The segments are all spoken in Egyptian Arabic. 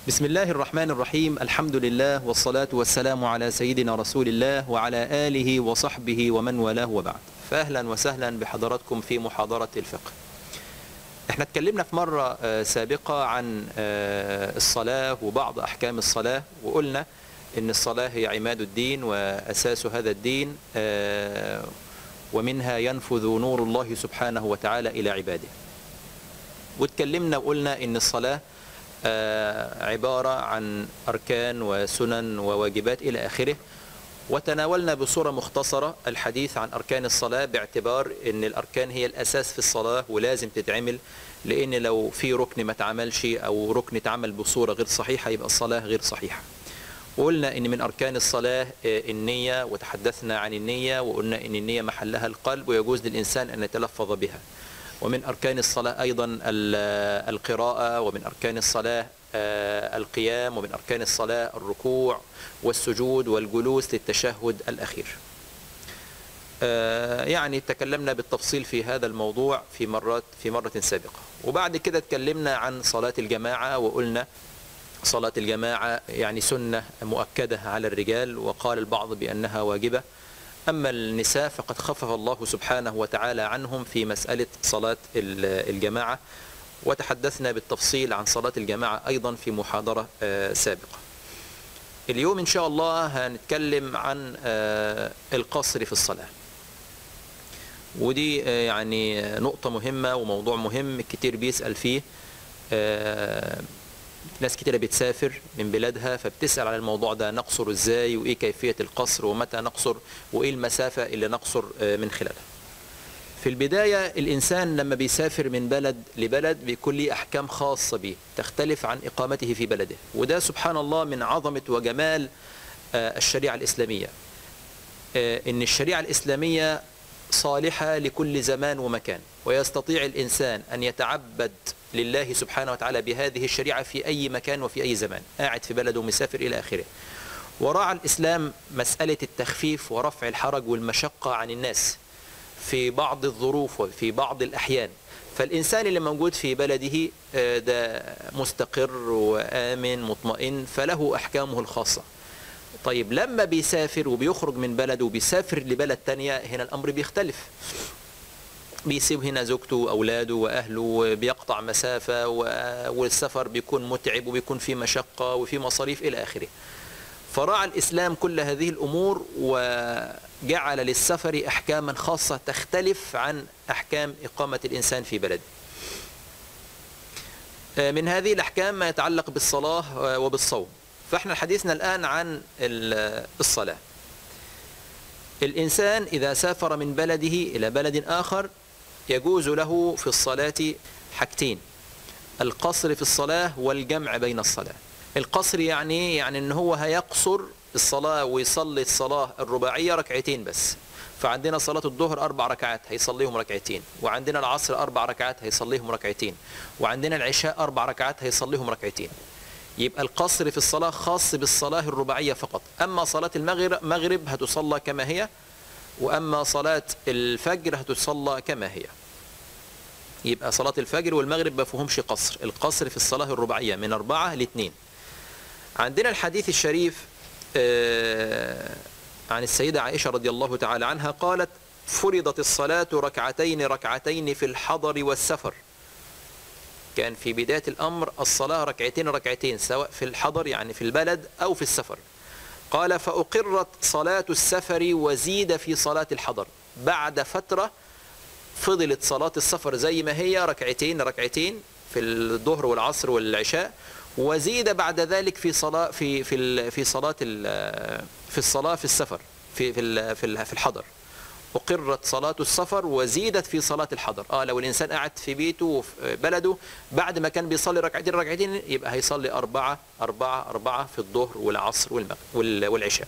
بسم الله الرحمن الرحيم الحمد لله والصلاة والسلام على سيدنا رسول الله وعلى آله وصحبه ومن والاه وبعد فأهلا وسهلا بحضراتكم في محاضرة الفقه احنا اتكلمنا في مرة آه، سابقة عن آه، الصلاة وبعض أحكام الصلاة وقلنا إن الصلاة هي عماد الدين وأساس هذا الدين آه، ومنها ينفذ نور الله سبحانه وتعالى إلى عباده واتكلمنا وقلنا إن الصلاة آه، عبارة عن أركان وسنن وواجبات إلى آخره وتناولنا بصورة مختصرة الحديث عن أركان الصلاة باعتبار أن الأركان هي الأساس في الصلاة ولازم تتعمل لأن لو في ركن ما اتعملش أو ركن اتعمل بصورة غير صحيحة يبقى الصلاة غير صحيحة وقلنا ان من اركان الصلاه آه، النيه وتحدثنا عن النيه وقلنا ان النيه محلها القلب ويجوز للانسان ان يتلفظ بها ومن اركان الصلاه ايضا ال- القراءه ومن اركان الصلاه آه، القيام ومن اركان الصلاه الركوع والسجود والجلوس للتشهد الاخير آه، يعني تكلمنا بالتفصيل في هذا الموضوع في مرات في مرة سابقة وبعد كده اتكلمنا عن صلاة الجماعة وقلنا صلاة الجماعة يعني سنة مؤكدة على الرجال وقال البعض بأنها واجبة أما النساء فقد خفف الله سبحانه وتعالى عنهم في مسألة صلاة ال- الجماعة وتحدثنا بالتفصيل عن صلاة الجماعة أيضا في محاضرة آه، سابقة اليوم إن شاء الله هنتكلم عن آه، القصر في الصلاة ودي آه، يعني نقطة مهمة وموضوع مهم كتير بيسأل فيه آه، ناس كتيرة بتسافر من بلادها فبتسأل على الموضوع ده نقصر ازاي وايه كيفية القصر ومتى نقصر وايه المسافة اللي نقصر آه، من خلالها في البداية الإنسان لما بيسافر من بلد لبلد بيكون ليه أحكام خاصة به تختلف عن إقامته في بلده وده سبحان الله من عظمة وجمال آه، الشريعة الإسلامية آه، إن الشريعة الإسلامية صالحة لكل زمان ومكان ويستطيع الإنسان أن يتعبد لله سبحانه وتعالى بهذه الشريعة في أي مكان وفي أي زمان قاعد في بلده مسافر إلى آخره وراعى الإسلام مسألة التخفيف ورفع الحرج والمشقة عن الناس في بعض الظروف وفي بعض الأحيان فالإنسان اللي موجود في بلده آه، ده مستقر وآمن مطمئن فله أحكامه الخاصة طيب لما بيسافر وبيخرج من بلده وبيسافر لبلد تانية هنا الأمر بيختلف بيسيب هنا زوجته وأولاده وأهله بيقطع مسافة و- والسفر بيكون متعب وبيكون فيه مشقة وفيه مصاريف إلى آخره فراعى الإسلام كل هذه الأمور وجعل للسفر أحكاما خاصة تختلف عن أحكام إقامة الإنسان في بلده من هذه الأحكام ما يتعلق بالصلاة وبالصوم فإحنا حديثنا الآن عن ال- الصلاة الإنسان إذا سافر من بلده إلى بلد آخر يجوز له في الصلاة حاجتين القصر في الصلاة والجمع بين الصلاة القصر يعني إيه؟ يعني ان هو هيقصر الصلاة ويصلي الصلاة الرباعية ركعتين بس فعندنا صلاة الظهر أربع ركعات هيصليهم ركعتين وعندنا العصر أربع ركعات هيصليهم ركعتين وعندنا العشاء أربع ركعات هيصليهم ركعتين يبقى القصر في الصلاة خاص بالصلاة الرباعية فقط أما صلاة المغرب مغرب هتصلى كما هي وأما صلاة الفجر هتصلى كما هي يبقى صلاة الفجر والمغرب ما فيهمش قصر القصر في الصلاة الرباعية من أربعة لاثنين عندنا الحديث الشريف آه، عن السيدة عائشة رضي الله تعالى عنها قالت فرضت الصلاة ركعتين ركعتين في الحضر والسفر كان في بداية الأمر الصلاة ركعتين ركعتين سواء في الحضر يعني في البلد أو في السفر قال فأقرت صلاة السفر وزيد في صلاة الحضر بعد فترة فضلت صلاة السفر زي ما هي ركعتين ركعتين في الظهر والعصر والعشاء وزيد بعد ذلك في صلاة في في ال- في صلاة ال- في الصلاة في السفر في في ال- في ال- في الحضر أقرت صلاة السفر وزيدت في صلاة الحضر اه لو الإنسان قاعد في بيته وفي بلده بعد ما كان بيصلي ركعتين ركعتين يبقى هيصلي أربعة أربعة أربعة في الظهر والعصر والمغرب وال- والعشاء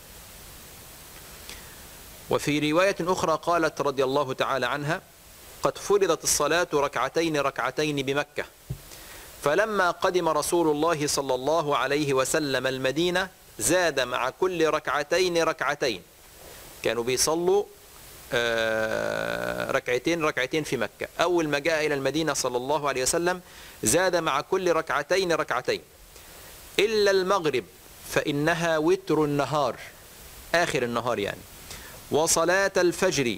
وفي رواية أخرى قالت رضي الله تعالى عنها قد فرضت الصلاة ركعتين ركعتين بمكة فلما قدم رسول الله صلى الله عليه وسلم المدينة زاد مع كل ركعتين ركعتين كانوا بيصلوا آه، ركعتين ركعتين في مكة أول ما جاء إلى المدينة صلى الله عليه وسلم زاد مع كل ركعتين ركعتين إلا المغرب فإنها وتر النهار آخر النهار يعني وصلاة الفجر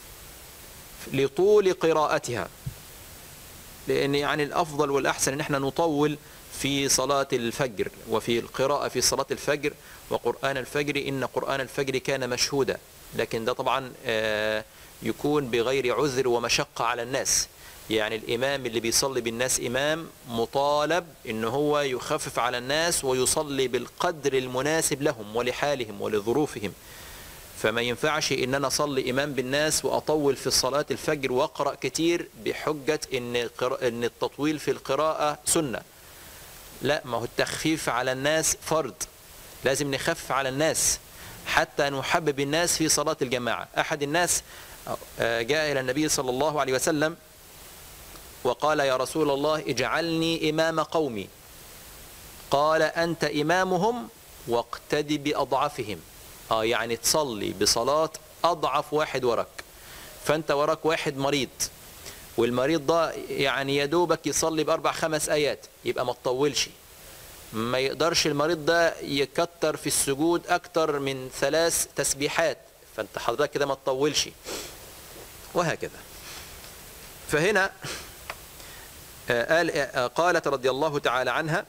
لطول قراءتها لأن يعني الأفضل والأحسن أن احنا نطول في صلاة الفجر وفي القراءة في صلاة الفجر وقرآن الفجر إن قرآن الفجر كان مشهودا لكن ده طبعا آه، يكون بغير عذر ومشقة على الناس يعني الإمام اللي بيصلي بالناس إمام مطالب إن هو يخفف على الناس ويصلي بالقدر المناسب لهم ولحالهم ولظروفهم فما ينفعش ان انا اصلي امام بالناس واطول في صلاه الفجر واقرا كتير بحجه ان قر- ان التطويل في القراءه سنه لا ما هو التخفيف على الناس فرض لازم نخفف على الناس حتى نحبب الناس في صلاه الجماعه احد الناس آه، جاء الى النبي صلى الله عليه وسلم وقال يا رسول الله اجعلني امام قومي قال انت امامهم واقتدي باضعفهم اه يعني تصلي بصلاة اضعف واحد وراك فانت وراك واحد مريض والمريض ده يعني يا دوبك يصلي باربع خمس ايات يبقى ما تطولش ما يقدرش المريض ده يكتر في السجود اكتر من ثلاث تسبيحات فانت حضرتك كده ما تطولش وهكذا فهنا آه، قال آه، قالت رضي الله تعالى عنها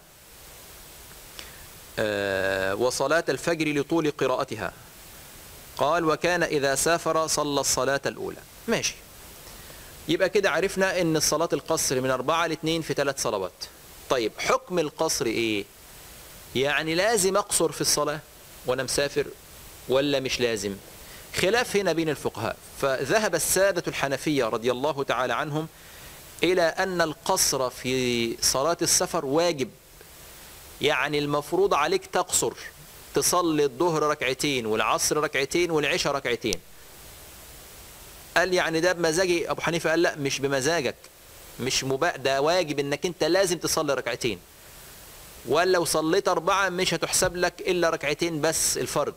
آه، وصلاة الفجر لطول قراءتها قال وكان إذا سافر صلى الصلاة الأولى ماشي يبقى كده عرفنا ان الصلاة القصر من أربعة لاثنين في ثلاث صلوات طيب حكم القصر ايه يعني لازم أقصر في الصلاة وأنا مسافر ولا مش لازم خلاف هنا بين الفقهاء فذهب السادة الحنفية رضي الله تعالى عنهم إلى أن القصر في صلاة السفر واجب يعني المفروض عليك تقصر تصلي الظهر ركعتين والعصر ركعتين والعشاء ركعتين قال يعني ده بمزاجي ابو حنيفه قال لا مش بمزاجك مش مبا ده واجب انك انت لازم تصلي ركعتين ولو صليت اربعه مش هتحسب لك الا ركعتين بس الفرض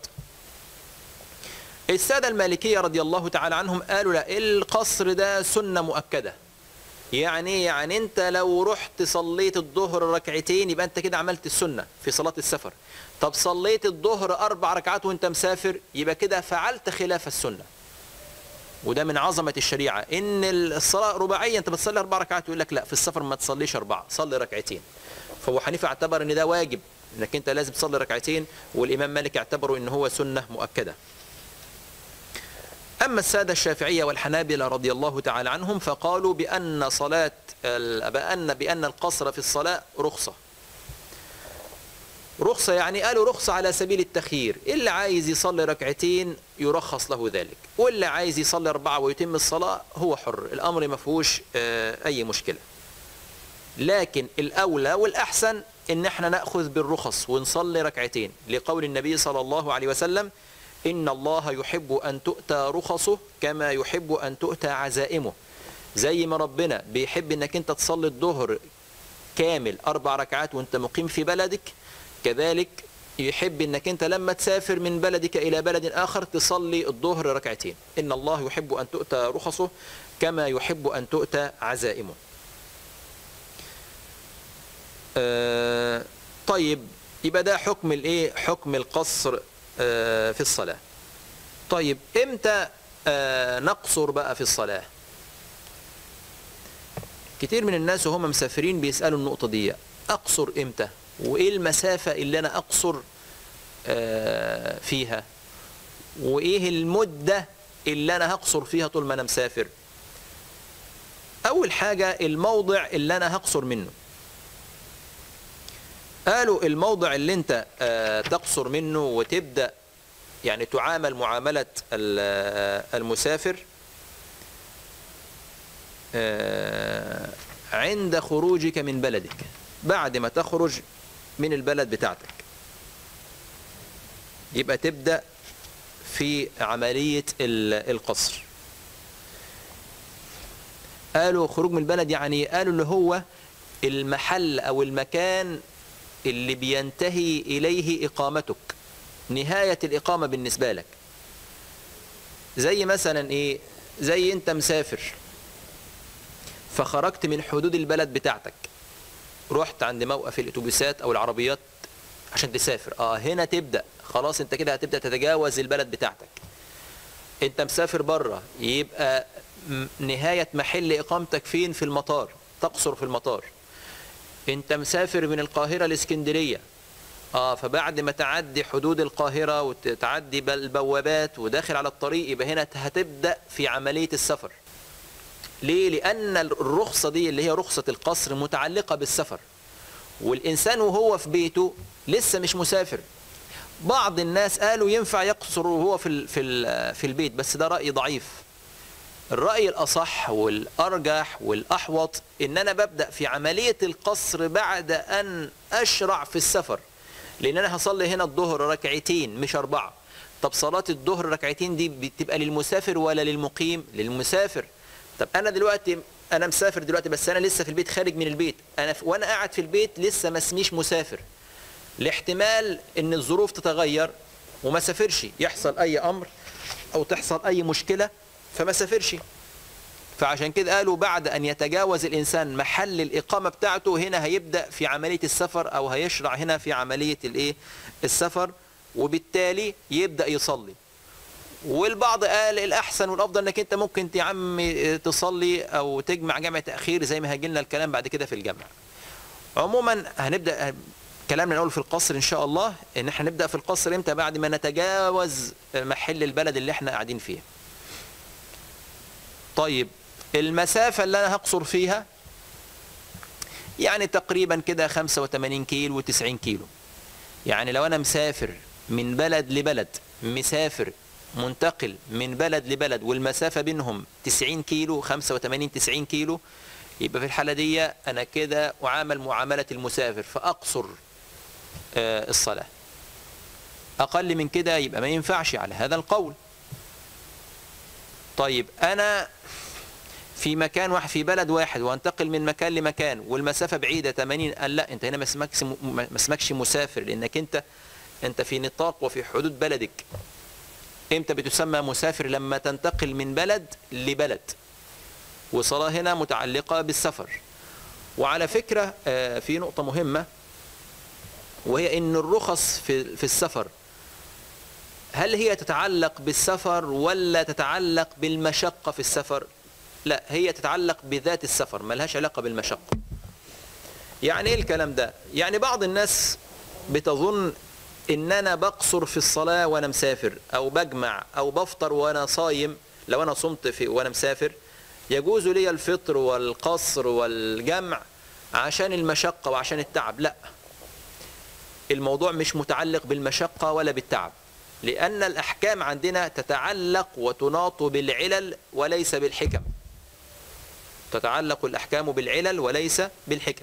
الساده المالكيه رضي الله تعالى عنهم قالوا لا القصر ده سنه مؤكده يعني يعني انت لو رحت صليت الظهر ركعتين يبقى انت كده عملت السنه في صلاه السفر طب صليت الظهر اربع ركعات وانت مسافر يبقى كده فعلت خلاف السنه وده من عظمه الشريعه ان الصلاه رباعيه انت بتصلي اربع ركعات يقول لك لا في السفر ما تصليش اربعه صلي ركعتين فابو حنيفه اعتبر ان ده واجب انك انت لازم تصلي ركعتين والامام مالك اعتبره ان هو سنه مؤكده أما السادة الشافعية والحنابلة رضي الله تعالى عنهم فقالوا بأن صلاة ال- بأن بأن القصر في الصلاة رخصة رخصة يعني قالوا رخصة على سبيل التخيير اللي عايز يصلي ركعتين يرخص له ذلك واللي عايز يصلي أربعة ويتم الصلاة هو حر الأمر ما فيهوش آه، أي مشكلة لكن الأولى والأحسن إن احنا نأخذ بالرخص ونصلي ركعتين لقول النبي صلى الله عليه وسلم إن الله يحب أن تؤتى رخصه كما يحب أن تؤتى عزائمه زي ما ربنا بيحب إنك أنت تصلي الظهر كامل أربع ركعات وأنت مقيم في بلدك كذلك يحب انك انت لما تسافر من بلدك الى بلد اخر تصلي الظهر ركعتين ان الله يحب ان تؤتى رخصه كما يحب ان تؤتى عزائمه آه طيب يبقى ده حكم الايه حكم القصر آه في الصلاه طيب امتى آه نقصر بقى في الصلاه كتير من الناس وهم مسافرين بيسالوا النقطه دي اقصر امتى وايه المسافه اللي انا اقصر آه فيها وايه المده اللي انا هقصر فيها طول ما انا مسافر اول حاجه الموضع اللي انا هقصر منه قالوا الموضع اللي انت آه تقصر منه وتبدا يعني تعامل معامله المسافر آه عند خروجك من بلدك بعد ما تخرج من البلد بتاعتك يبقى تبدا في عمليه القصر قالوا خروج من البلد يعني قالوا اللي هو المحل او المكان اللي بينتهي اليه اقامتك نهايه الاقامه بالنسبه لك زي مثلا ايه زي انت مسافر فخرجت من حدود البلد بتاعتك رحت عند موقف الاتوبيسات او العربيات عشان تسافر اه هنا تبدا خلاص انت كده هتبدا تتجاوز البلد بتاعتك انت مسافر بره يبقى م- نهايه محل اقامتك فين في المطار تقصر في المطار انت مسافر من القاهره لاسكندريه اه فبعد ما تعدي حدود القاهره وتعدي بل- البوابات وداخل على الطريق يبقى هنا هتبدا في عمليه السفر ليه لان الرخصه دي اللي هي رخصه القصر متعلقه بالسفر والإنسان وهو في بيته لسه مش مسافر بعض الناس قالوا ينفع يقصر وهو في ال- في ال- في البيت بس ده رأي ضعيف الرأي الأصح والأرجح والأحوط إن أنا ببدأ في عملية القصر بعد أن أشرع في السفر لأن أنا هصلي هنا الظهر ركعتين مش أربعة طب صلاة الظهر ركعتين دي بتبقى للمسافر ولا للمقيم للمسافر طب أنا دلوقتي أنا مسافر دلوقتي بس أنا لسه في البيت خارج من البيت أنا في وأنا قاعد في البيت لسه ما اسميش مسافر لاحتمال ان الظروف تتغير وما سافرش يحصل اي امر او تحصل اي مشكله فما سافرش فعشان كده قالوا بعد ان يتجاوز الانسان محل الاقامه بتاعته هنا هيبدا في عمليه السفر او هيشرع هنا في عمليه الايه السفر وبالتالي يبدا يصلي والبعض قال الاحسن والافضل انك انت ممكن يا عم تصلي او تجمع جمع تاخير زي ما هيجي لنا الكلام بعد كده في الجمع عموما هنبدا كلامنا نقول في القصر ان شاء الله ان احنا نبدا في القصر امتى بعد ما نتجاوز محل البلد اللي احنا قاعدين فيه طيب المسافه اللي انا هقصر فيها يعني تقريبا كده 85 كيلو و90 كيلو يعني لو انا مسافر من بلد لبلد مسافر منتقل من بلد لبلد والمسافه بينهم 90 كيلو 85 90 كيلو يبقى في الحاله دي انا كده اعامل معامله المسافر فاقصر آه، الصلاه اقل من كده يبقى ما ينفعش على هذا القول طيب انا في مكان واحد في بلد واحد وانتقل من مكان لمكان والمسافه بعيده 80 قال لا انت هنا ما اسمكش ما اسمكش مسافر لانك انت انت في نطاق وفي حدود بلدك امتى بتسمى مسافر لما تنتقل من بلد لبلد وصلاة هنا متعلقة بالسفر وعلى فكرة آه، في نقطة مهمة وهي ان الرخص في في السفر هل هي تتعلق بالسفر ولا تتعلق بالمشقة في السفر لا هي تتعلق بذات السفر ما لهاش علاقة بالمشقة يعني ايه الكلام ده يعني بعض الناس بتظن ان انا بقصر في الصلاة وانا مسافر او بجمع او بفطر وانا صايم لو انا صمت في وانا مسافر يجوز لي الفطر والقصر والجمع عشان المشقة وعشان التعب لا الموضوع مش متعلق بالمشقة ولا بالتعب لأن الأحكام عندنا تتعلق وتناط بالعلل وليس بالحكم تتعلق الأحكام بالعلل وليس بالحكم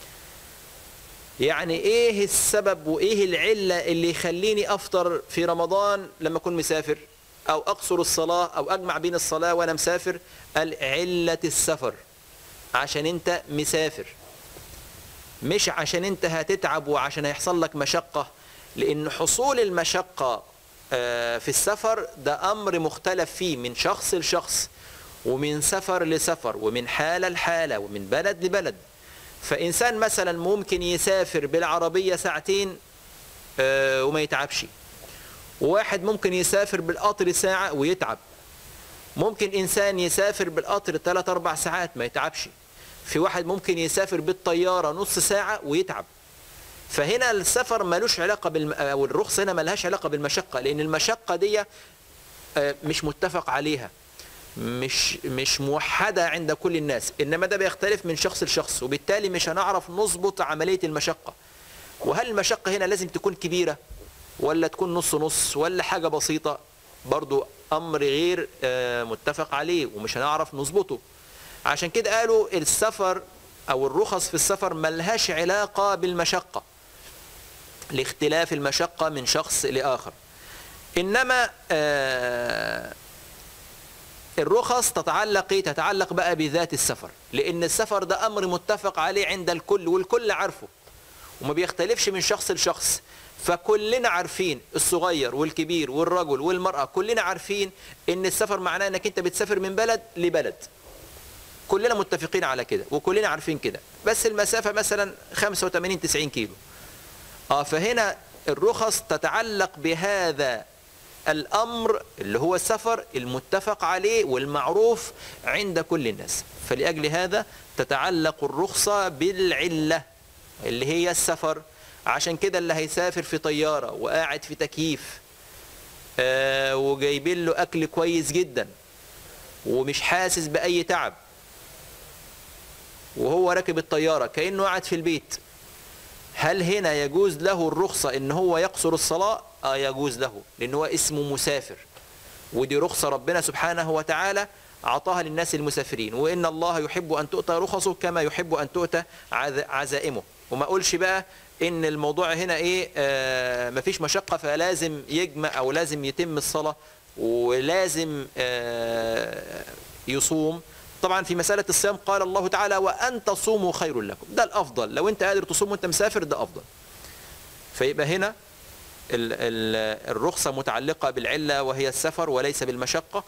يعني ايه السبب وايه العلة اللي يخليني افطر في رمضان لما اكون مسافر او اقصر الصلاة او اجمع بين الصلاة وانا مسافر علة السفر عشان انت مسافر مش عشان انت هتتعب وعشان هيحصل لك مشقة لان حصول المشقة آه، في السفر ده امر مختلف فيه من شخص لشخص ومن سفر لسفر ومن حالة لحالة ومن بلد لبلد فإنسان مثلا ممكن يسافر بالعربية ساعتين آه، وما يتعبش وواحد ممكن يسافر بالقطر ساعة ويتعب ممكن إنسان يسافر بالقطر 3 أربع ساعات ما يتعبش في واحد ممكن يسافر بالطيارة نص ساعة ويتعب فهنا السفر ملوش علاقة بالم... أو الرخصة هنا ملهاش علاقة بالمشقة لأن المشقة دي آه، مش متفق عليها مش مش موحدة عند كل الناس إنما ده بيختلف من شخص لشخص وبالتالي مش هنعرف نظبط عملية المشقة وهل المشقة هنا لازم تكون كبيرة ولا تكون نص نص ولا حاجة بسيطة برضو أمر غير آه، متفق عليه ومش هنعرف نظبطه عشان كده قالوا السفر أو الرخص في السفر ملهاش علاقة بالمشقة لاختلاف المشقة من شخص لآخر إنما آه الرخص تتعلق ايه تتعلق بقى بذات السفر لان السفر ده امر متفق عليه عند الكل والكل عارفه وما بيختلفش من شخص لشخص فكلنا عارفين الصغير والكبير والرجل والمرأة كلنا عارفين ان السفر معناه انك انت بتسافر من بلد لبلد كلنا متفقين على كده وكلنا عارفين كده بس المسافة مثلا 85 90 كيلو اه فهنا الرخص تتعلق بهذا الامر اللي هو السفر المتفق عليه والمعروف عند كل الناس فلاجل هذا تتعلق الرخصه بالعله اللي هي السفر عشان كده اللي هيسافر في طياره وقاعد في تكييف آه وجايبين له اكل كويس جدا ومش حاسس باي تعب وهو راكب الطياره كانه قاعد في البيت هل هنا يجوز له الرخصة ان هو يقصر الصلاة اه يجوز له لان هو اسمه مسافر ودي رخصة ربنا سبحانه وتعالى عطاها للناس المسافرين وان الله يحب ان تؤتى رخصه كما يحب ان تؤتى عزائمه وما اقولش بقى ان الموضوع هنا ايه آه مفيش مشقة فلازم يجمع او لازم يتم الصلاة ولازم آه يصوم طبعا في مسألة الصيام قال الله تعالى وأن تصوموا خير لكم ده الأفضل لو أنت قادر تصوم وأنت مسافر ده أفضل فيبقى هنا ال ال الرخصة متعلقة بالعلة وهي السفر وليس بالمشقة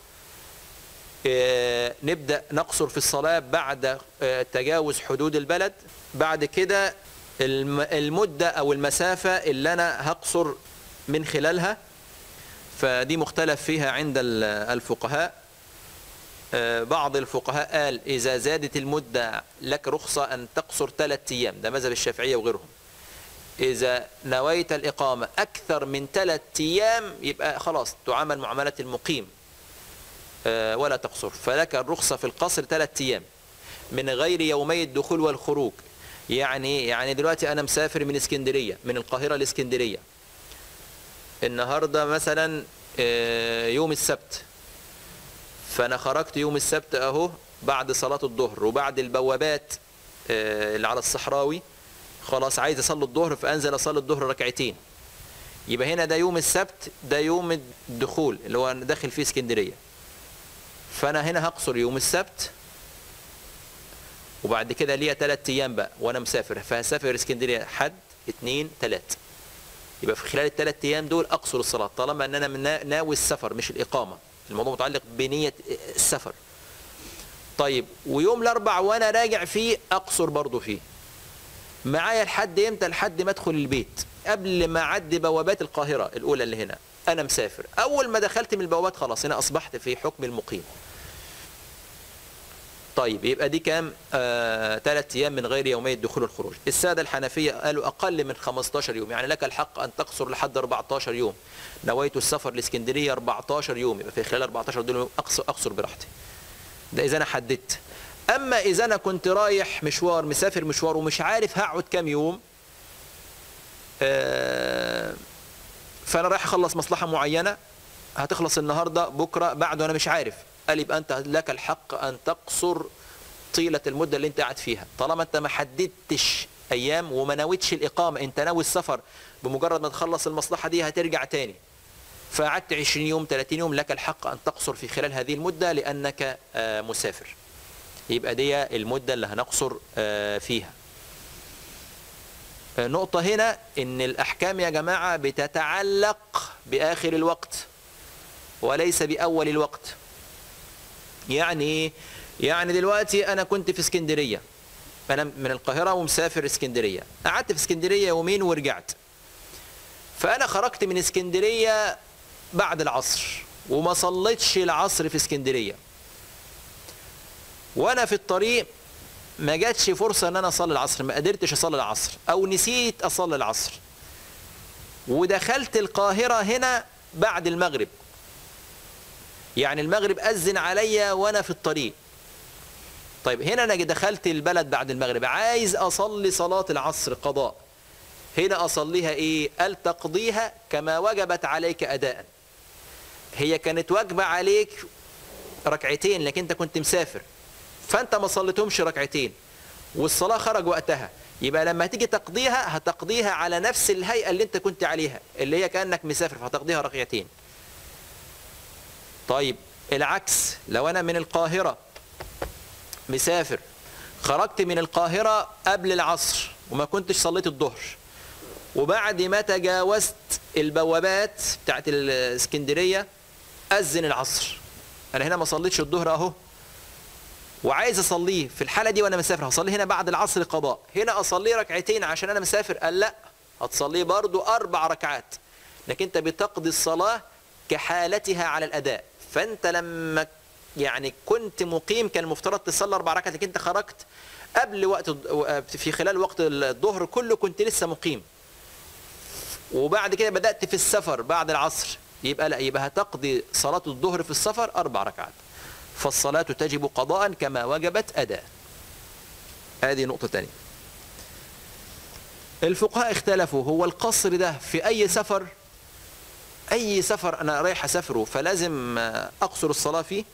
نبدأ نقصر في الصلاة بعد تجاوز حدود البلد بعد كده المدة أو المسافة اللي أنا هقصر من خلالها فدي مختلف فيها عند الفقهاء بعض الفقهاء قال إذا زادت المدة لك رخصة أن تقصر ثلاثة أيام ده مذهب الشافعية وغيرهم إذا نويت الإقامة أكثر من ثلاثة أيام يبقى خلاص تعامل معاملة المقيم ولا تقصر فلك الرخصة في القصر ثلاثة أيام من غير يومي الدخول والخروج يعني يعني دلوقتي أنا مسافر من اسكندرية من القاهرة لاسكندرية النهاردة مثلا يوم السبت فانا خرجت يوم السبت اهو بعد صلاة الظهر وبعد البوابات اللي على الصحراوي خلاص عايز اصلي الظهر فانزل اصلي الظهر ركعتين يبقى هنا ده يوم السبت ده يوم الدخول اللي هو داخل فيه اسكندرية فانا هنا هقصر يوم السبت وبعد كده ليا ثلاث ايام بقى وانا مسافر فهسافر اسكندرية حد اتنين تلات يبقى في خلال الثلاث ايام دول اقصر الصلاة طالما ان انا ناوي السفر مش الاقامة الموضوع متعلق بنية السفر طيب ويوم الاربع وانا راجع فيه اقصر برضه فيه معايا لحد امتى لحد ما ادخل البيت قبل ما اعدي بوابات القاهرة الاولى اللي هنا انا مسافر اول ما دخلت من البوابات خلاص هنا اصبحت في حكم المقيم طيب يبقى دي كام آه، ثلاث ايام من غير يومي الدخول والخروج الساده الحنفيه قالوا اقل من 15 يوم يعني لك الحق ان تقصر لحد 14 يوم نويت السفر لاسكندريه 14 يوم يبقى في خلال 14 دول اقصر اقصر براحتي ده اذا انا حددت اما اذا انا كنت رايح مشوار مسافر مشوار ومش عارف هقعد كام يوم آه، فانا رايح اخلص مصلحه معينه هتخلص النهارده بكره بعده انا مش عارف قال يبقى انت لك الحق ان تقصر طيله المده اللي انت قاعد فيها طالما انت ما حددتش ايام وما نويتش الاقامه انت ناوي السفر بمجرد ما تخلص المصلحه دي هترجع تاني فقعدت 20 يوم 30 يوم لك الحق ان تقصر في خلال هذه المده لانك آه، مسافر يبقى دي المده اللي هنقصر آه، فيها آه، نقطه هنا ان الاحكام يا جماعه بتتعلق باخر الوقت وليس باول الوقت يعني ايه يعني دلوقتي انا كنت في اسكندريه انا من القاهره ومسافر اسكندريه قعدت في اسكندريه يومين ورجعت فانا خرجت من اسكندريه بعد العصر وما صليتش العصر في اسكندريه وانا في الطريق ما جاتش فرصه ان انا اصلي العصر ما قدرتش اصلي العصر او نسيت اصلي العصر ودخلت القاهره هنا بعد المغرب يعني المغرب أذن عليا وأنا في الطريق طيب هنا أنا دخلت البلد بعد المغرب عايز أصلي صلاة العصر قضاء هنا أصليها إيه قال تقضيها كما وجبت عليك أداء هي كانت واجبة عليك ركعتين لكن أنت كنت مسافر فأنت ما صليتهمش ركعتين والصلاة خرج وقتها يبقى لما تيجي تقضيها هتقضيها على نفس الهيئة اللي أنت كنت عليها اللي هي كأنك مسافر فهتقضيها ركعتين طيب العكس لو انا من القاهرة مسافر خرجت من القاهرة قبل العصر وما كنتش صليت الظهر وبعد ما تجاوزت البوابات بتاعت الاسكندرية أذن العصر أنا هنا ما صليتش الظهر أهو وعايز أصليه في الحالة دي وأنا مسافر هصلي هنا بعد العصر قضاء هنا أصلي ركعتين عشان أنا مسافر قال لا هتصليه برضو أربع ركعات لكن أنت بتقضي الصلاة كحالتها على الأداء فأنت لما يعني كنت مقيم كان المفترض تصلي أربع ركعات لكن أنت خرجت قبل وقت في خلال وقت الظهر كله كنت لسه مقيم وبعد كده بدأت في السفر بعد العصر يبقى لا يبقى هتقضي صلاة الظهر في السفر أربع ركعات فالصلاة تجب قضاء كما وجبت أداء هذه نقطة تانية الفقهاء اختلفوا هو القصر ده في أي سفر أي سفر أنا رايح أسافره فلازم أقصر الصلاة فيه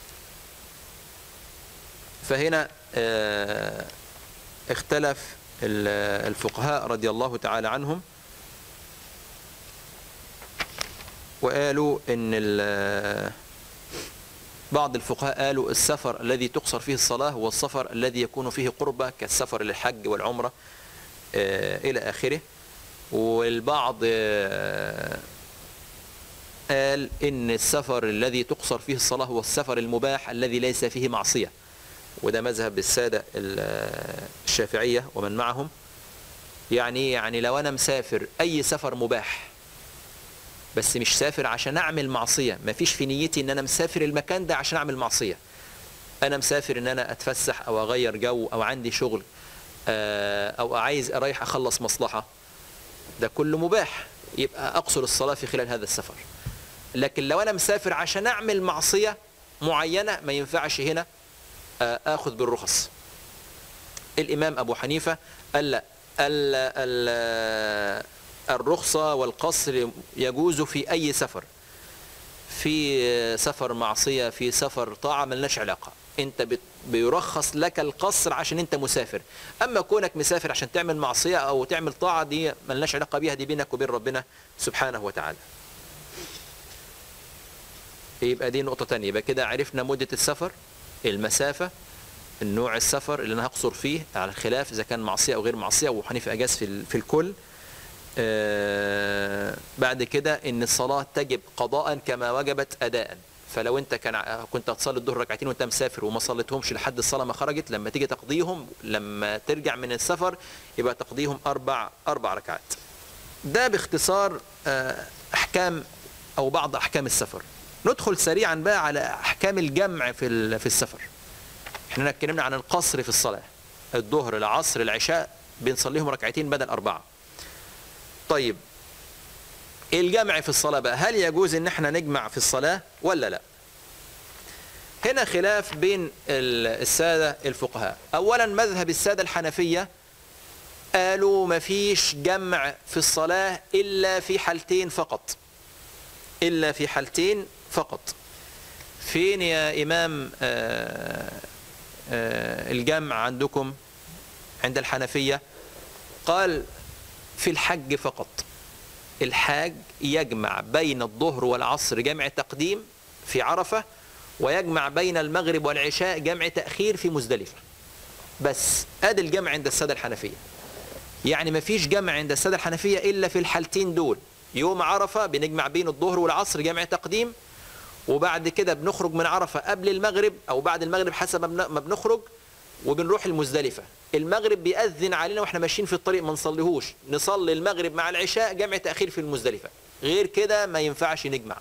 فهنا اه اختلف الفقهاء رضي الله تعالى عنهم وقالوا ان بعض الفقهاء قالوا السفر الذي تقصر فيه الصلاة هو السفر الذي يكون فيه قربة كالسفر للحج والعمرة إلى آخره والبعض قال إن السفر الذي تقصر فيه الصلاة هو السفر المباح الذي ليس فيه معصية وده مذهب السادة الشافعية ومن معهم يعني يعني لو أنا مسافر أي سفر مباح بس مش سافر عشان اعمل معصيه ما فيش في نيتي ان انا مسافر المكان ده عشان اعمل معصيه انا مسافر ان انا اتفسح او اغير جو او عندي شغل او عايز رايح اخلص مصلحه ده كله مباح يبقى اقصر الصلاه في خلال هذا السفر لكن لو انا مسافر عشان اعمل معصيه معينه ما ينفعش هنا اخذ بالرخص الامام ابو حنيفه قال لا الرخصة والقصر يجوز في أي سفر في سفر معصية في سفر طاعة ملناش علاقة انت بيرخص لك القصر عشان انت مسافر اما كونك مسافر عشان تعمل معصية او تعمل طاعة دي ملناش علاقة بيها دي بينك وبين ربنا سبحانه وتعالى يبقى دي نقطة تانية يبقى كده عرفنا مدة السفر المسافة النوع السفر اللي انا هقصر فيه على الخلاف اذا كان معصية او غير معصية وحنيفة اجاز في, في الكل آه بعد كده ان الصلاة تجب قضاء كما وجبت اداء فلو انت كان كنت هتصلي الظهر ركعتين وانت مسافر وما صليتهمش لحد الصلاة ما خرجت لما تيجي تقضيهم لما ترجع من السفر يبقى تقضيهم اربع اربع ركعات ده باختصار آه احكام او بعض احكام السفر ندخل سريعا بقى على احكام الجمع في في السفر احنا اتكلمنا عن القصر في الصلاة الظهر العصر العشاء بنصليهم ركعتين بدل اربعه طيب الجمع في الصلاة بقى هل يجوز ان احنا نجمع في الصلاة ولا لا هنا خلاف بين السادة الفقهاء اولا مذهب السادة الحنفية قالوا ما فيش جمع في الصلاة الا في حالتين فقط الا في حالتين فقط فين يا امام آآ آآ الجمع عندكم عند الحنفية قال في الحج فقط الحاج يجمع بين الظهر والعصر جمع تقديم في عرفة ويجمع بين المغرب والعشاء جمع تأخير في مزدلفة بس ادي الجمع عند السادة الحنفية يعني ما فيش جمع عند السادة الحنفية إلا في الحالتين دول يوم عرفة بنجمع بين الظهر والعصر جمع تقديم وبعد كده بنخرج من عرفة قبل المغرب أو بعد المغرب حسب ما بنخرج وبنروح المزدلفة المغرب بيأذن علينا واحنا ماشيين في الطريق ما نصليهوش نصلي المغرب مع العشاء جمع تأخير في المزدلفة غير كده ما ينفعش نجمع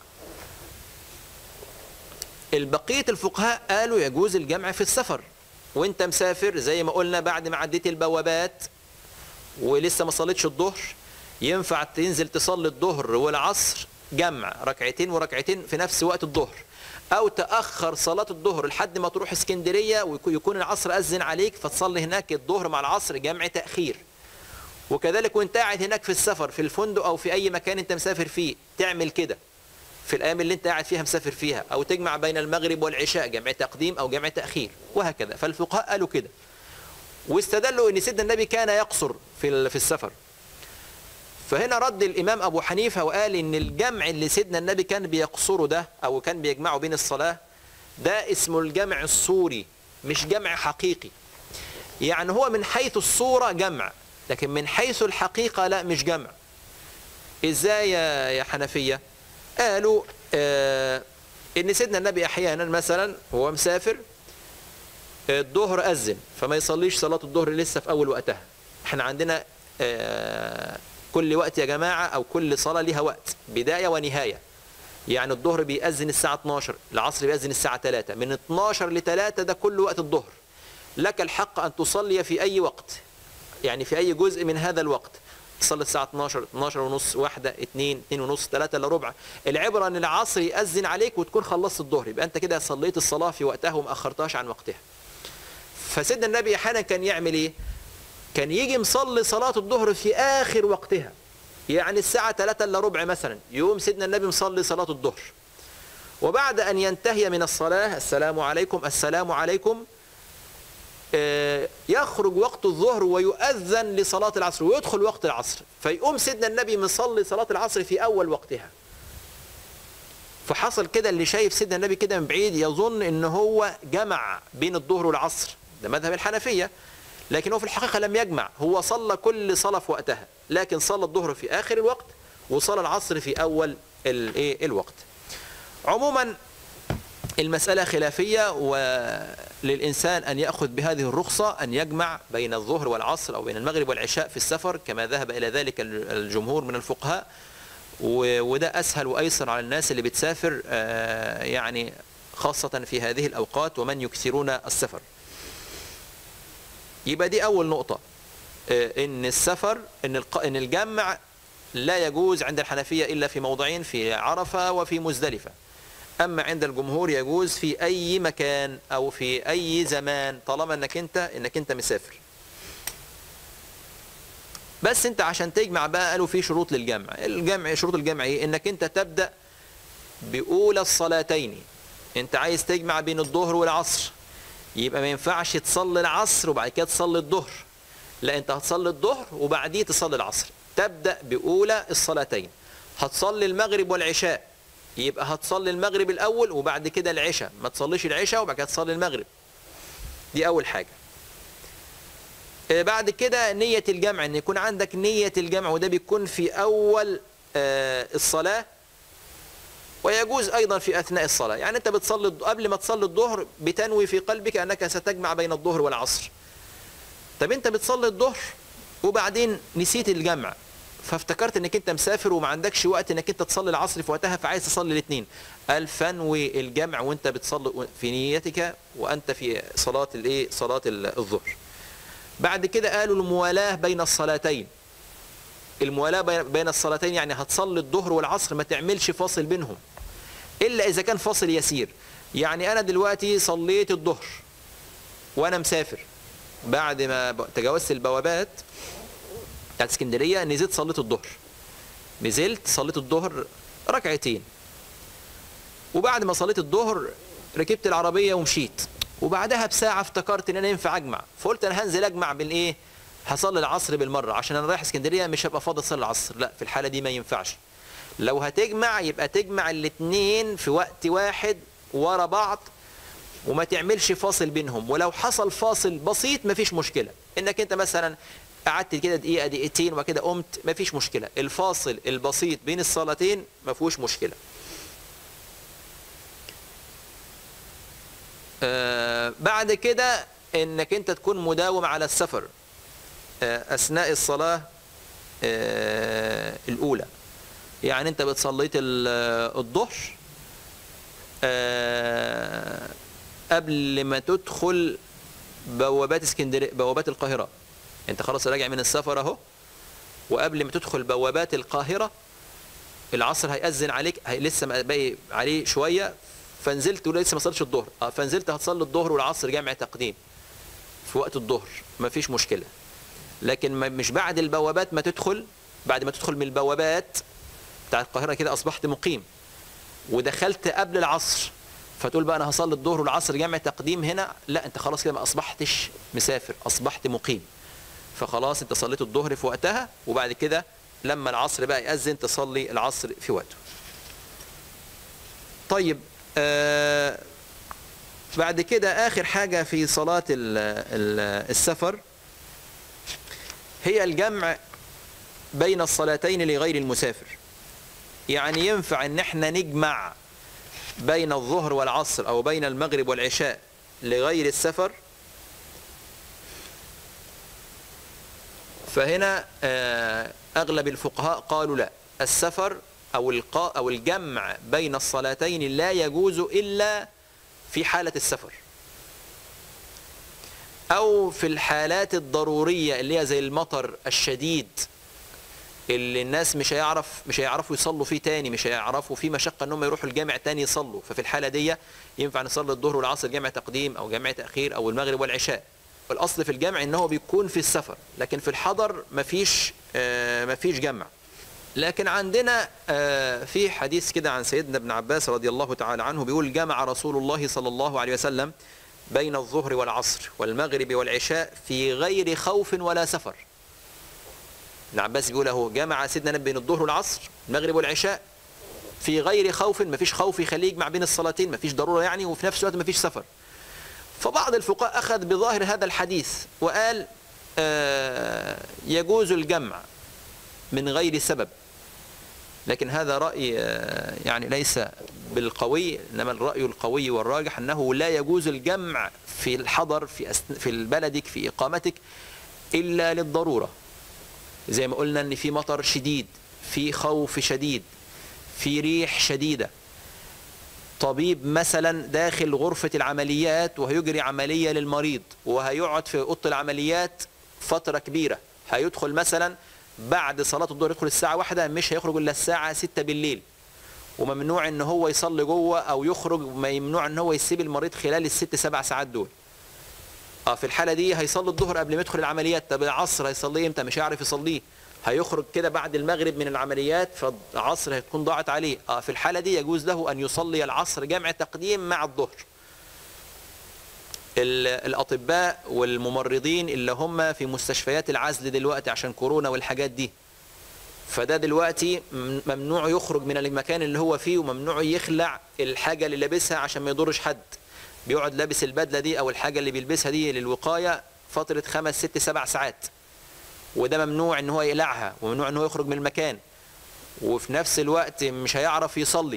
البقية الفقهاء قالوا يجوز الجمع في السفر وانت مسافر زي ما قلنا بعد ما عديت البوابات ولسه ما صليتش الظهر ينفع تنزل تصلي الظهر والعصر جمع ركعتين وركعتين في نفس وقت الظهر او تاخر صلاه الظهر لحد ما تروح اسكندريه ويكون العصر اذن عليك فتصلي هناك الظهر مع العصر جمع تاخير وكذلك وانت قاعد هناك في السفر في الفندق او في اي مكان انت مسافر فيه تعمل كده في الايام اللي انت قاعد فيها مسافر فيها او تجمع بين المغرب والعشاء جمع تقديم او جمع تاخير وهكذا فالفقهاء قالوا كده واستدلوا ان سيدنا النبي كان يقصر في في السفر فهنا رد الامام ابو حنيفه وقال ان الجمع اللي سيدنا النبي كان بيقصره ده او كان بيجمعه بين الصلاه ده اسمه الجمع الصوري مش جمع حقيقي يعني هو من حيث الصوره جمع لكن من حيث الحقيقه لا مش جمع ازاي يا حنفيه قالوا آه ان سيدنا النبي احيانا مثلا هو مسافر الظهر اذن فما يصليش صلاه الظهر لسه في اول وقتها احنا عندنا آه كل وقت يا جماعة أو كل صلاة لها وقت بداية ونهاية يعني الظهر بيأذن الساعة 12 العصر بيأذن الساعة 3 من 12 ل 3 ده كل وقت الظهر لك الحق أن تصلي في أي وقت يعني في أي جزء من هذا الوقت تصلي الساعة 12 12 ونص واحدة 2 2 ونص 3 الا ربع العبرة ان العصر يأذن عليك وتكون خلصت الظهر يبقى انت كده صليت الصلاة في وقتها وما اخرتهاش عن وقتها فسيدنا النبي احيانا كان يعمل ايه كان يجي مصلي صلاة الظهر في اخر وقتها يعني الساعة 3 الا ربع مثلا يقوم سيدنا النبي مصلي صلاة الظهر وبعد ان ينتهي من الصلاة السلام عليكم السلام عليكم يخرج وقت الظهر ويؤذن لصلاة العصر ويدخل وقت العصر فيقوم سيدنا النبي مصلي صلاة العصر في أول وقتها فحصل كده اللي شايف سيدنا النبي كده من بعيد يظن ان هو جمع بين الظهر والعصر ده مذهب الحنفية لكن هو في الحقيقة لم يجمع هو صلى كل صلاة في وقتها لكن صلى الظهر في آخر الوقت وصلى العصر في أول الايه الوقت عموما المسألة خلافية وللإنسان أن يأخذ بهذه الرخصة أن يجمع بين الظهر والعصر أو بين المغرب والعشاء في السفر كما ذهب إلى ذلك الجمهور من الفقهاء وده أسهل وأيسر على الناس اللي بتسافر يعني خاصة في هذه الأوقات ومن يكثرون السفر يبقى دي أول نقطة إن السفر إن إن الجمع لا يجوز عند الحنفية إلا في موضعين في عرفة وفي مزدلفة أما عند الجمهور يجوز في أي مكان أو في أي زمان طالما أنك أنت أنك أنت مسافر بس أنت عشان تجمع بقى قالوا في شروط للجمع الجمع شروط الجمع إيه أنك أنت تبدأ بأولى الصلاتين أنت عايز تجمع بين الظهر والعصر يبقى ما ينفعش تصلي العصر وبعد كده تصلي الظهر لا أنت هتصلي الظهر وبعديه تصلي العصر تبدأ بأولى الصلاتين هتصلي المغرب والعشاء يبقى هتصلي المغرب الأول وبعد كده العشاء ما تصليش العشاء وبعد كده تصلي المغرب دي أول حاجة بعد كده نية الجمع ان يكون عندك نية الجمع وده بيكون في أول الصلاة ويجوز أيضا في أثناء الصلاة يعني أنت بتصلي قبل ما تصلي الظهر بتنوي في قلبك أنك ستجمع بين الظهر والعصر طب أنت بتصلي الظهر وبعدين نسيت الجمع فافتكرت انك انت مسافر وما عندكش وقت انك انت تصلي العصر في وقتها فعايز تصلي الاثنين قال فانوي الجمع وانت بتصلي في نيتك وانت في صلاه الايه صلاه الظهر بعد كده قالوا الموالاه بين الصلاتين الموالاه بين الصلاتين يعني هتصلي الظهر والعصر ما تعملش فاصل بينهم الا اذا كان فاصل يسير يعني انا دلوقتي صليت الظهر وانا مسافر بعد ما تجاوزت البوابات بتاعت اسكندريه نزلت صليت الظهر نزلت صليت الظهر ركعتين وبعد ما صليت الظهر ركبت العربيه ومشيت وبعدها بساعه افتكرت ان انا ينفع اجمع فقلت انا هنزل اجمع بالايه هصلي العصر بالمره عشان انا رايح اسكندريه مش هبقى فاضي اصلي العصر لا في الحاله دي ما ينفعش لو هتجمع يبقى تجمع الاثنين في وقت واحد ورا بعض وما تعملش فاصل بينهم ولو حصل فاصل بسيط مفيش مشكله انك انت مثلا قعدت كده دقيقه دقيقتين وبعد كده قمت مفيش مشكله الفاصل البسيط بين الصلاتين ما فيهوش مشكله آه بعد كده انك انت تكون مداوم على السفر آه اثناء الصلاه آه الاولى يعني انت بتصليت الظهر آه قبل ما تدخل بوابات اسكندريه بوابات القاهره انت خلاص راجع من السفر اهو وقبل ما تدخل بوابات القاهره العصر هيأذن عليك هي لسه باقي عليه شويه فنزلت ولسه ما صليتش الظهر اه فنزلت هتصلي الظهر والعصر جمع تقديم في وقت الظهر ما فيش مشكله لكن مش بعد البوابات ما تدخل بعد ما تدخل من البوابات بتاع القاهره كده اصبحت مقيم ودخلت قبل العصر فتقول بقى انا هصلي الظهر والعصر جمع تقديم هنا لا انت خلاص كده ما اصبحتش مسافر اصبحت مقيم فخلاص انت صليت الظهر في وقتها وبعد كده لما العصر بقى يأذن تصلي العصر في وقته طيب آه بعد كده آخر حاجة في صلاة ال ال السفر هي الجمع بين الصلاتين لغير المسافر يعني ينفع ان احنا نجمع بين الظهر والعصر او بين المغرب والعشاء لغير السفر فهنا أغلب الفقهاء قالوا لا السفر أو القاء أو الجمع بين الصلاتين لا يجوز إلا في حالة السفر أو في الحالات الضرورية اللي هي زي المطر الشديد اللي الناس مش هيعرف مش هيعرفوا يصلوا فيه تاني مش هيعرفوا فيه مشقة انهم يروحوا الجامع تاني يصلوا ففي الحالة دي ينفع نصلي الظهر والعصر جامع تقديم او جامع تأخير او المغرب والعشاء الاصل في الجمع ان هو بيكون في السفر لكن في الحضر مفيش آه مفيش جمع لكن عندنا آه في حديث كده عن سيدنا ابن عباس رضي الله تعالى عنه بيقول جمع رسول الله صلى الله عليه وسلم بين الظهر والعصر والمغرب والعشاء في غير خوف ولا سفر ابن عباس بيقول اهو جمع سيدنا النبي بين الظهر والعصر المغرب والعشاء في غير خوف مفيش خوف يخليه يجمع بين الصلاتين مفيش ضروره يعني وفي نفس الوقت مفيش سفر فبعض الفقهاء اخذ بظاهر هذا الحديث وقال آه يجوز الجمع من غير سبب لكن هذا رأي آه يعني ليس بالقوي انما الرأي القوي والراجح انه لا يجوز الجمع في الحضر في في بلدك في اقامتك الا للضروره زي ما قلنا ان في مطر شديد في خوف شديد في ريح شديدة طبيب مثلا داخل غرفة العمليات وهيجري عملية للمريض وهيقعد في أوضة العمليات فترة كبيرة هيدخل مثلا بعد صلاة الظهر يدخل الساعة واحدة مش هيخرج إلا الساعة ستة بالليل وممنوع ان هو يصلي جوه او يخرج ممنوع ان هو يسيب المريض خلال الست سبع ساعات دول اه في الحاله دي هيصلي الظهر قبل ما يدخل العمليات طب العصر هيصليه امتى مش هيعرف يصليه هيخرج كده بعد المغرب من العمليات فالعصر هتكون ضاعت عليه اه في الحاله دي يجوز له ان يصلي العصر جمع تقديم مع الظهر الاطباء والممرضين اللي هم في مستشفيات العزل دلوقتي عشان كورونا والحاجات دي فده دلوقتي ممنوع يخرج من المكان اللي هو فيه وممنوع يخلع الحاجه اللي لابسها عشان ما يضرش حد بيقعد لابس البدله دي او الحاجه اللي بيلبسها دي للوقايه فتره خمس ست سبع ساعات وده ممنوع ان هو يقلعها وممنوع ان هو يخرج من المكان وفي نفس الوقت مش هيعرف يصلي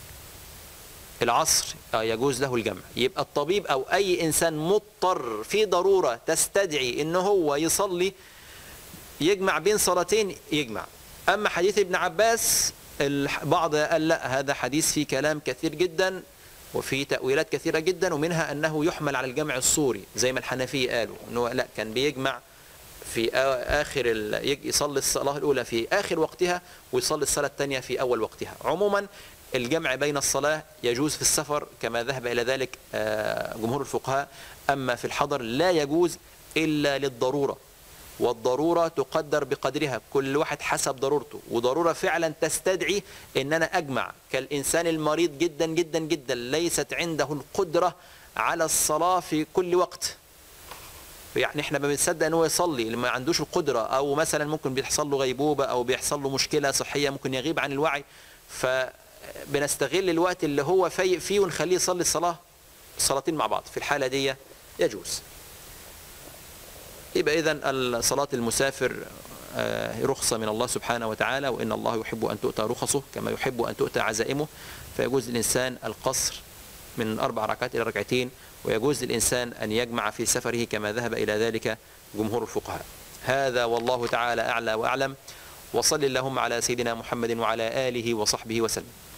العصر يجوز له الجمع يبقى الطبيب او اي انسان مضطر في ضروره تستدعي ان هو يصلي يجمع بين صلاتين يجمع اما حديث ابن عباس البعض قال لا هذا حديث فيه كلام كثير جدا وفي تأويلات كثيرة جدا ومنها أنه يحمل على الجمع الصوري زي ما الحنفية قالوا أنه لا كان بيجمع في آخر يصلي الصلاة الأولى في آخر وقتها ويصلي الصلاة الثانية في أول وقتها عموما الجمع بين الصلاة يجوز في السفر كما ذهب إلى ذلك جمهور الفقهاء أما في الحضر لا يجوز إلا للضرورة والضرورة تقدر بقدرها كل واحد حسب ضرورته وضرورة فعلا تستدعي ان انا اجمع كالانسان المريض جدا جدا جدا ليست عنده القدرة على الصلاة في كل وقت يعني احنا ما بنصدق ان هو يصلي اللي ما عندوش القدرة او مثلا ممكن بيحصل له غيبوبة او بيحصل له مشكلة صحية ممكن يغيب عن الوعي فبنستغل الوقت اللي هو فايق فيه ونخليه يصلي الصلاة الصلاتين مع بعض في الحالة دي يجوز يبقى إذا صلاة المسافر رخصة من الله سبحانه وتعالى وإن الله يحب أن تؤتى رخصه كما يحب أن تؤتى عزائمه فيجوز للإنسان القصر من أربع ركعات إلى ركعتين ويجوز للإنسان أن يجمع في سفره كما ذهب إلى ذلك جمهور الفقهاء هذا والله تعالى أعلى وأعلم وصل اللهم على سيدنا محمد وعلى آله وصحبه وسلم